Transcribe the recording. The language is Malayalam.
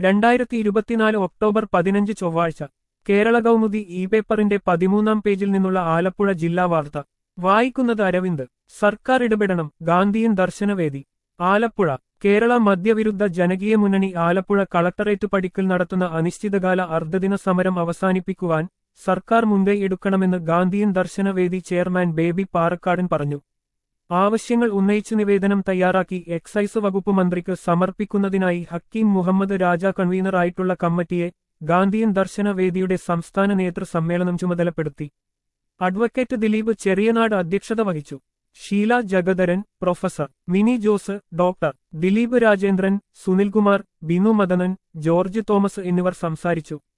രണ്ടായിരത്തി ഇരുപത്തിനാല് ഒക്ടോബർ പതിനഞ്ച് ചൊവ്വാഴ്ച കേരള കൗമുദി ഇ പേപ്പറിന്റെ പതിമൂന്നാം പേജിൽ നിന്നുള്ള ആലപ്പുഴ ജില്ലാ വാർത്ത വായിക്കുന്നത് അരവിന്ദ് സർക്കാർ ഇടപെടണം ഗാന്ധിയൻ ദർശനവേദി ആലപ്പുഴ കേരള മദ്യവിരുദ്ധ ജനകീയ മുന്നണി ആലപ്പുഴ കളക്ടറേറ്റ് പടിക്കൽ നടത്തുന്ന അനിശ്ചിതകാല അർദ്ധദിന സമരം അവസാനിപ്പിക്കുവാൻ സർക്കാർ മുൻകൈ എടുക്കണമെന്ന് ഗാന്ധിയൻ ദർശനവേദി ചെയർമാൻ ബേബി പാറക്കാടൻ പറഞ്ഞു ആവശ്യങ്ങൾ ഉന്നയിച്ച് നിവേദനം തയ്യാറാക്കി എക്സൈസ് വകുപ്പ് മന്ത്രിക്ക് സമർപ്പിക്കുന്നതിനായി ഹക്കീം മുഹമ്മദ് രാജ കൺവീനറായിട്ടുള്ള കമ്മിറ്റിയെ ഗാന്ധിയൻ ദർശനവേദിയുടെ സംസ്ഥാന നേതൃ സമ്മേളനം ചുമതലപ്പെടുത്തി അഡ്വക്കേറ്റ് ദിലീപ് ചെറിയനാട് അധ്യക്ഷത വഹിച്ചു Sheela Jagadharan professor Mini Jose doctor Dileep Rajendran Sunilkumar Binu Madanan George Thomas എന്നിവർ സംസാരിച്ചു